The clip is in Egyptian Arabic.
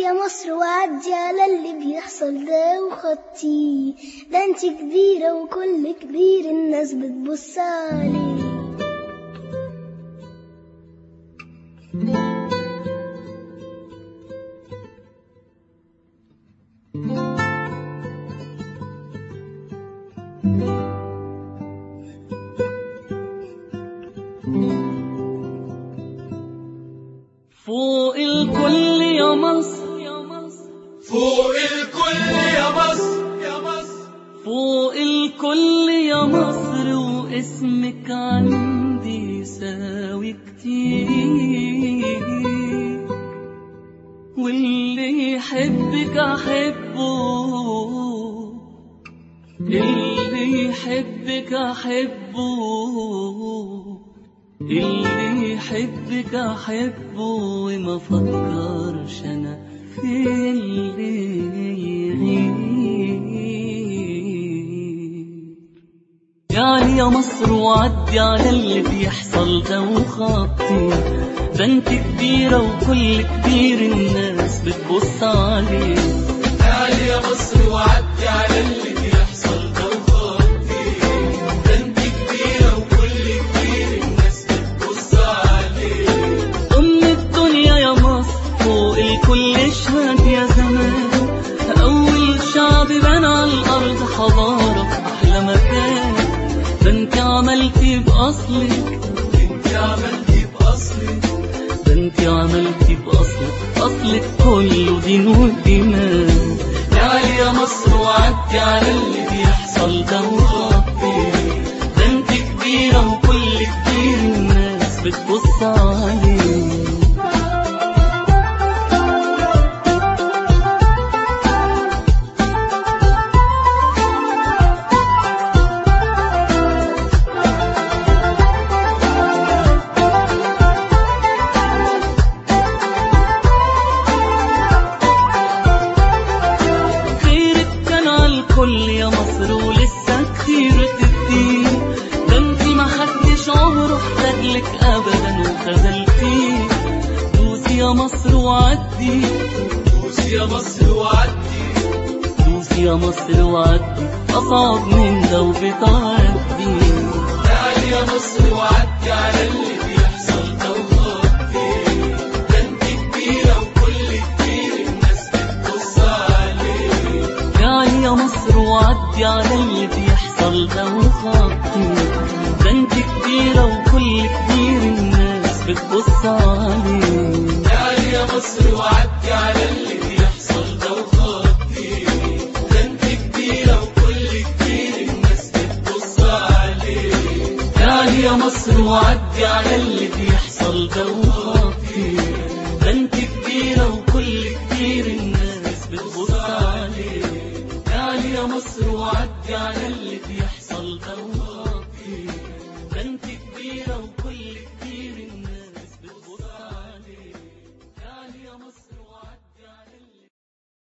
يا مصر وعدي على اللي بيحصل ده وخطيه ده انت كبيرة وكل كبير الناس بتبص عليه فوق الكل يا مصر فوق الكل يا مصر يا مصر فوق الكل يا مصر واسمك عندي يساوي كتير واللي يحبك أحبه اللي يحبك أحبه اللي يحبك أحبه وما فكرش أنا في اللي يغير يعني يا مصر وعدي على اللي بيحصل ده وخطي ده انت كبيرة وكل كبير الناس بتبص عليه تعالي يا مصر وعدي على اللي بيحصل ده وخطي ده انت كبيرة وكل كبير الناس بتبص عليه أم الدنيا يا مصر فوق الكل اشهد يا زمان أول شعب بنى على الأرض حضارة في أحلى مكان ده انت عملتي بأصلك انت عملتي بأصلك ده انت عملتي بأصلك أصلك كله دين ودماء تعالي يا مصر وعدي على اللي بيحصل ده وخطي ده انت كبيرة وكل كبير الناس بتبص عليه خيرك كان على الكل يا مصر ولسه كتير تديه ده انت ما حدش عمره احتاجلك ابدا وخذلتيه دوسي يا مصر وعدي دوسي يا مصر وعدي دوسي يا مصر وعدي اصعب من ده وبتعدي تعالي يا مصر وعدي على اللي بيحصل ده وخطي ده انت كبيرة وكل كبير الناس بتبص عليه يعني يا مصر وعدي على اللي بيحصل ده وخطي ده انت كبيرة وكل كبير الناس بتبص عليه تعالي يا مصر وعدي على اللي بيحصل ده وخطي ده انت كبيرة وكل كبير الناس بتبص عليه يعني يا مصر وعدي على اللي بيحصل ده وخطي ده انت كبيرة وكل كبير الناس بتبص عليه يعني يا مصر وعدي على اللي بيحصل ده وخطي ده انت كبيرة وكل